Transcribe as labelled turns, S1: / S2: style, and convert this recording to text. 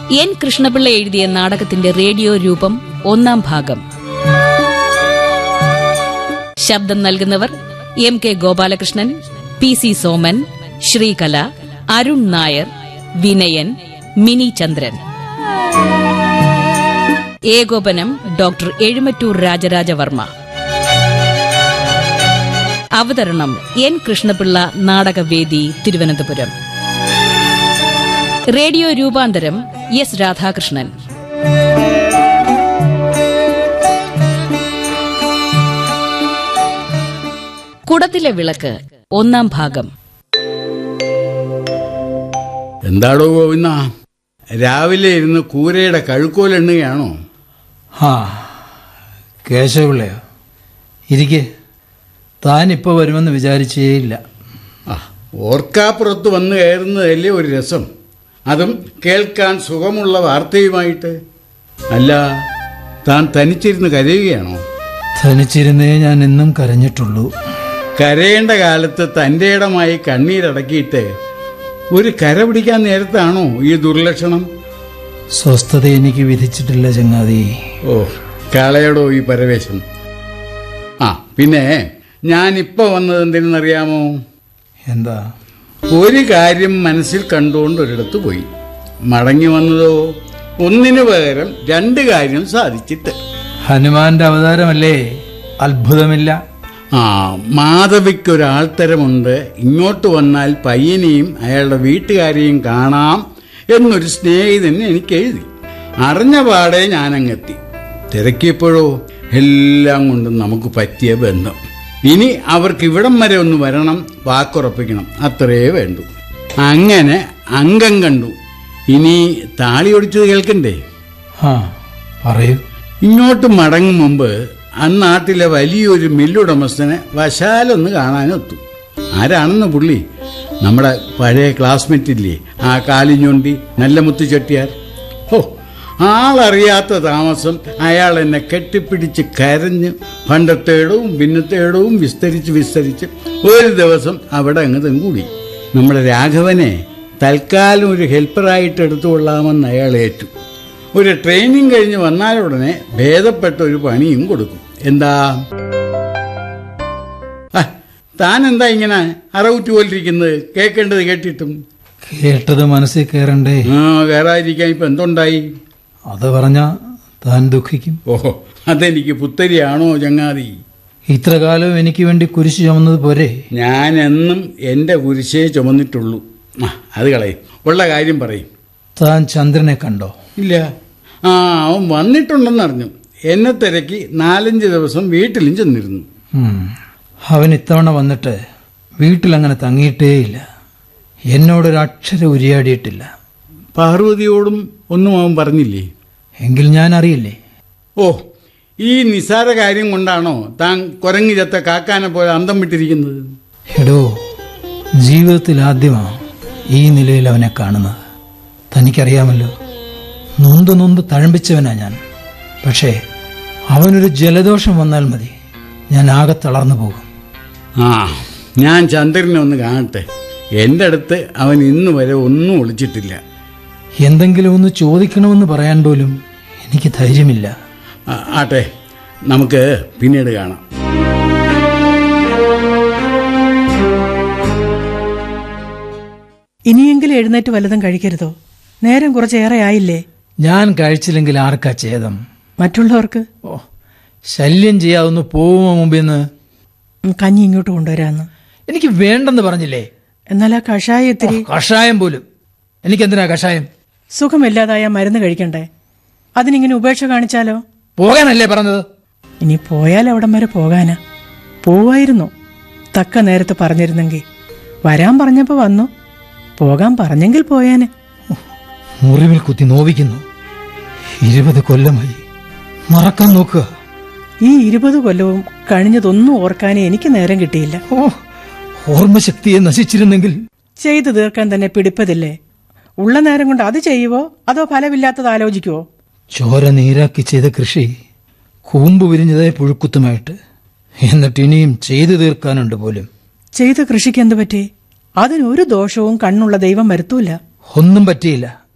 S1: N Krishnapillai എഴുതിയ നാടകത്തിന്റെ radio രൂപം ഒന്നാം ഭാഗം ശബ്ദം നൽകുന്നവർ M K Gopalakrishnan P C Soman Sreekala Arun Nair Vinayan Mini Chandran ഏകോപനം ഡോക്ടർ എഴുമറ്റൂർ രാജരാജവർമ്മ അവതരണം എൻ കൃഷ്ണപിള്ള നാടകവേദി തിരുവനന്തപുരം റേഡിയോ രൂപാന്തരം എസ് രാധാകൃഷ്ണൻ കുടത്തിലെ വിളക്ക് ഒന്നാം ഭാഗം
S2: എന്താടോ ഗോവിന്ദ രാവിലെ ഇരുന്ന് കൂരയുടെ കഴുക്കോലെണ്ണുകയാണോ
S3: ആ കേശവപിള്ളയോ ഇരിക്കെ താൻ ഇപ്പോൾ വരുമെന്ന് വിചാരിച്ചേയില്ല
S2: ആ ഓർക്കാപ്പുറത്ത് വന്ന് കയറുന്നതല്ലേ ഒരു രസം അതും കേൾക്കാൻ സുഖമുള്ള വാർത്തയുമായിട്ട് അല്ല താൻ തനിച്ചിരുന്ന് കരയുകയാണോ
S3: ധനിച്ചിരുന്നേ ഞാൻ എന്നും കരഞ്ഞിട്ടുള്ളൂ
S2: കരയേണ്ട കാലത്ത് തൻ്റെ ഇടമായി കണ്ണീരടക്കിയിട്ട് ഒരു കര പിടിക്കാൻ നേരത്താണോ ഈ ദുർലക്ഷണം
S3: സ്വസ്ഥത എനിക്ക് വിധിച്ചിട്ടില്ല ചങ്ങാതി
S2: ഓ കളയടോ ഈ പരവേശം ആ പിന്നെ ഞാനിപ്പോ വന്നത് എന്തിനെന്നറിയാമോ
S3: എന്താ
S2: ഒരു കാര്യം മനസ്സിൽ കണ്ടുകൊണ്ട് ഒരിടത്ത് പോയി മടങ്ങി വന്നതോ ഒന്നിനു പകരം രണ്ട് കാര്യം സാധിച്ചിട്ട്
S3: ഹനുമാന്റെ അവതാരമല്ലേ അത്ഭുതമില്ല
S2: ആ മാധവിക്കൊരാൾത്തരമുണ്ട് ഇങ്ങോട്ട് വന്നാൽ പയ്യനെയും അയാളുടെ വീട്ടുകാരെയും കാണാം എന്നൊരു സ്നേഹിതൻ എനിക്ക് എഴുതി അറിഞ്ഞ പാടെ ഞാനങ്ങെത്തി തിരക്കിയപ്പോഴോ എല്ലാം കൊണ്ടും നമുക്ക് പറ്റിയ ബന്ധം ഇനി അവർക്ക് ഇവിടം വരെ ഒന്ന് വരണം വാക്കുറപ്പിക്കണം അത്രേ വേണ്ടു അങ്ങനെ അംഗം കണ്ടു ഇനി താളി ഒടിച്ചത് കേൾക്കണ്ടേ
S3: ആ പറയൂ
S2: ഇങ്ങോട്ട് മടങ്ങും മുമ്പ് അന്നാട്ടിലെ വലിയൊരു മില്ലുടമസ്ഥനെ വശാലൊന്ന് കാണാനൊത്തു ആരാണെന്ന് പുള്ളി നമ്മുടെ പഴയ ക്ലാസ്മേറ്റ് ഇല്ലേ ആ കാലിഞ്ഞൊണ്ടി നല്ല മുത്തു ചെട്ടിയാർ ഓ ആളറിയാത്ത താമസം അയാൾ എന്നെ കെട്ടിപ്പിടിച്ച് കരഞ്ഞ് പണ്ടത്തേടവും പിന്നത്തേടവും വിസ്തരിച്ച് വിസ്തരിച്ച് ഒരു ദിവസം അവിടെ അങ്ങ് കൂടി നമ്മുടെ രാഘവനെ തൽക്കാലം ഒരു ഹെൽപ്പറായിട്ട് എടുത്തുകൊള്ളാമെന്ന് അയാൾ ഏറ്റു ഒരു ട്രെയിനിങ് കഴിഞ്ഞ് വന്നാലുടനെ ഭേദപ്പെട്ട ഒരു പണിയും കൊടുക്കും എന്താ ആ, താൻ എന്താ ഇങ്ങനെ അറവുറ്റ് പോലിരിക്കുന്നത് കേൾക്കേണ്ടത് കേട്ടിട്ടും
S3: കേട്ടത് മനസ്സിൽ കയറണ്ടേ
S2: ആ കയറാതിരിക്കാൻ ഇപ്പൊ എന്തുണ്ടായി
S3: അത് പറഞ്ഞ താൻ ദുഃഖിക്കും
S2: ഓഹോ അതെനിക്ക് പുത്തരിയാണോ ചങ്ങാതി
S3: ഇത്ര കാലം എനിക്ക് വേണ്ടി കുരിശ് ചുമന്നത് പോരെ
S2: ഞാൻ എന്നും എന്റെ കുരിശേ ചുമന്നിട്ടുള്ളൂ ആ അത് കളയും ഉള്ള കാര്യം പറയും
S3: താൻ ചന്ദ്രനെ കണ്ടോ
S2: ഇല്ല ആ അവൻ വന്നിട്ടുണ്ടെന്നറിഞ്ഞു എന്നെ തിരക്കി നാലഞ്ച് ദിവസം വീട്ടിലും ചെന്നിരുന്നു
S3: ഉം. അവൻ ഇത്തവണ വന്നിട്ട് വീട്ടിലങ്ങനെ തങ്ങിയിട്ടേയില്ല എന്നോടൊരക്ഷരം ഉരിയാടിയിട്ടില്ല
S2: പാർവതിയോടും ഒന്നും അവൻ പറഞ്ഞില്ലേ
S3: എങ്കിൽ ഞാൻ അറിയില്ലേ
S2: ഓ ഈ നിസാര കാര്യം കൊണ്ടാണോ താൻ കുരങ്ങി ചത്ത കാക്കാനെ പോലെ അന്തം വിട്ടിരിക്കുന്നത്
S3: എടോ ജീവിതത്തിൽ ആദ്യമാണ് ഈ നിലയിൽ അവനെ കാണുന്നത് തനിക്കറിയാമല്ലോ നൊന്ത് നൊന്ത് തഴമ്പിച്ചവനാ ഞാൻ പക്ഷേ അവനൊരു ജലദോഷം വന്നാൽ മതി ഞാൻ ആകെ തളർന്നു പോകും
S2: ആ ഞാൻ ചന്ദ്രനെ ഒന്ന് കാണട്ടെ എന്റെ അടുത്ത് അവൻ ഇന്ന് വരെ ഒന്നും ഒളിച്ചിട്ടില്ല
S3: എന്തെങ്കിലും ഒന്ന് ചോദിക്കണമെന്ന് പറയാൻ പോലും എനിക്ക് ധൈര്യമില്ല
S2: ആ, ആട്ടെ നമുക്ക് പിന്നീട് കാണാം
S4: ഇനിയെങ്കിലും എഴുന്നേറ്റ് വല്ലതും കഴിക്കരുതോ നേരം കുറച്ചേറെ ആയില്ലേ
S3: ഞാൻ കഴിച്ചില്ലെങ്കിൽ ആർക്കാ ഛേദം
S4: മറ്റുള്ളവർക്ക്
S3: ഓ ശല്യം ചെയ്യാവുന്ന പോവുമോ മുമ്പിന്ന്
S4: ഉം, കഞ്ഞി ഇങ്ങോട്ട് കൊണ്ടുവരാന്ന്
S3: എനിക്ക് വേണ്ടെന്ന് പറഞ്ഞില്ലേ
S4: എന്നാൽ ആ കഷായം ഇത്തിരി
S3: കഷായം പോലും എനിക്കെന്തിനാ കഷായം
S4: സുഖമില്ലാതായ മരുന്ന് കഴിക്കണ്ടേ അതിനിങ്ങനെ ഉപേക്ഷ കാണിച്ചാലോ
S3: പോകാനല്ലേ പറഞ്ഞത്
S4: ഇനി പോയാൽ അവിടം വരെ പോകാനാ പോവായിരുന്നു തക്ക നേരത്ത് പറഞ്ഞിരുന്നെങ്കിൽ വരാൻ പറഞ്ഞപ്പോ വന്നു പോകാൻ പറഞ്ഞെങ്കിൽ പോയാന്
S3: മുറിവിൽ കുത്തി നോവിക്കുന്നു ഇരുപത് കൊല്ലമായി മറക്കാൻ നോക്കുക
S4: ഈ ഇരുപത് കൊല്ലവും കഴിഞ്ഞതൊന്നും ഓർക്കാനേ എനിക്ക് നേരം കിട്ടിയില്ല
S3: ഓ ഓർമ്മശക്തിയെ നശിച്ചിരുന്നെങ്കിൽ
S4: ചെയ്തു തീർക്കാൻ തന്നെ പിടിപ്പതില്ലേ ഉള്ള നേരം കൊണ്ട് അത് ചെയ്യുവോ അതോ ഫലമില്ലാത്തത് ആലോചിക്കുവോ
S3: ചോര നീരാക്കി ചെയ്ത കൃഷി കൂമ്പ് വിരിഞ്ഞതായി പുഴുക്കുത്തുമായിട്ട് എന്നിട്ട് ഇനിയും ചെയ്തു തീർക്കാനുണ്ട് പോലും
S4: ചെയ്ത കൃഷിക്ക് എന്ത് പറ്റി അതിനൊരു ദോഷവും കണ്ണുള്ള ദൈവം വരുത്തൂല
S3: ഒന്നും പറ്റിയില്ല